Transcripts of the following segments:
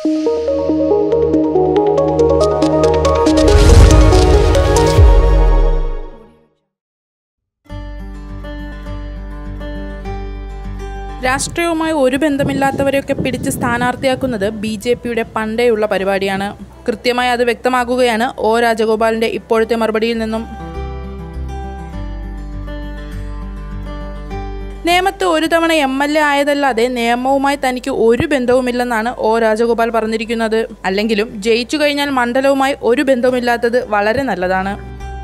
രാഷ്ട്രീയവുമായി ഒരു ബന്ധമില്ലാത്തവരെയൊക്കെ പിടിച്ച് സ്ഥാനാർത്ഥിയാക്കുന്നത് B J പിയുടെ പണ്ടേയുള്ള പരിപാടിയാണ് കൃത്യമായി അത് വ്യക്തമാക്കുകയാണ് ഒ രാജഗോപാലിന്റെ ഇപ്പോഴത്തെ മറുപടിയിൽ നിന്നും നേമത്ത് ഒരു തവണ എം എൽ എ ആയതല്ലാതെ നിയമവുമായി തനിക്ക് ഒരു ബന്ധവുമില്ലെന്നാണ് ഒ രാജഗോപാൽ പറഞ്ഞിരിക്കുന്നത് അല്ലെങ്കിലും ജയിച്ചു കഴിഞ്ഞാൽ മണ്ഡലവുമായി ഒരു ബന്ധവുമില്ലാത്തത് വളരെ നല്ലതാണ്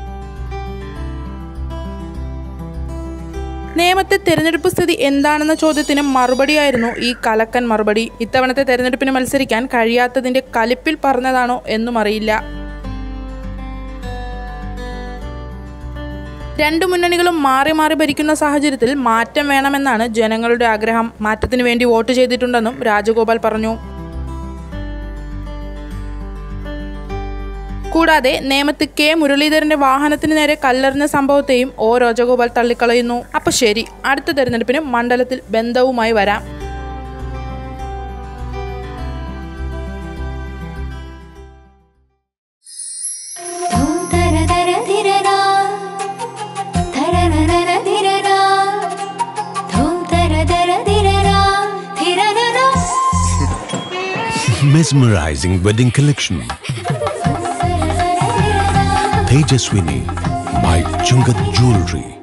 നേമത്തെ തെരഞ്ഞെടുപ്പ് സ്ഥിതി എന്താണെന്ന ചോദ്യത്തിന് മറുപടിയായിരുന്നു ഈ കലക്കൻ മറുപടി ഇത്തവണത്തെ തെരഞ്ഞെടുപ്പിന് മത്സരിക്കാൻ കഴിയാത്തതിന്റെ കലിപ്പിൽ പറഞ്ഞതാണോ എന്നും അറിയില്ല രണ്ടു മുന്നണികളും മാറി മാറി ഭരിക്കുന്ന സാഹചര്യത്തിൽ മാറ്റം വേണമെന്നാണ് ജനങ്ങളുടെ ആഗ്രഹം മാറ്റത്തിന് വേണ്ടി വോട്ട് ചെയ്തിട്ടുണ്ടെന്നും രാജഗോപാൽ പറഞ്ഞു കൂടാതെ നേമത്ത് കെ മുരളീധരന്റെ വാഹനത്തിന് നേരെ കല്ലെറിഞ്ഞ സംഭവത്തെയും ഒ രാജഗോപാൽ തള്ളിക്കളയുന്നു അപ്പൊ ശരി അടുത്ത തെരഞ്ഞെടുപ്പിന് മണ്ഡലത്തിൽ ബന്ധവുമായി വരാം ധൂം തര തര ധിരരാ. ധരരരര ധിരരാ. ധൂം തര തര ധിരരാ. ധിരരരാ. Mesmerizing wedding collection. സരസര ധിരരാ. Tejaswini by Chungat Jewelry.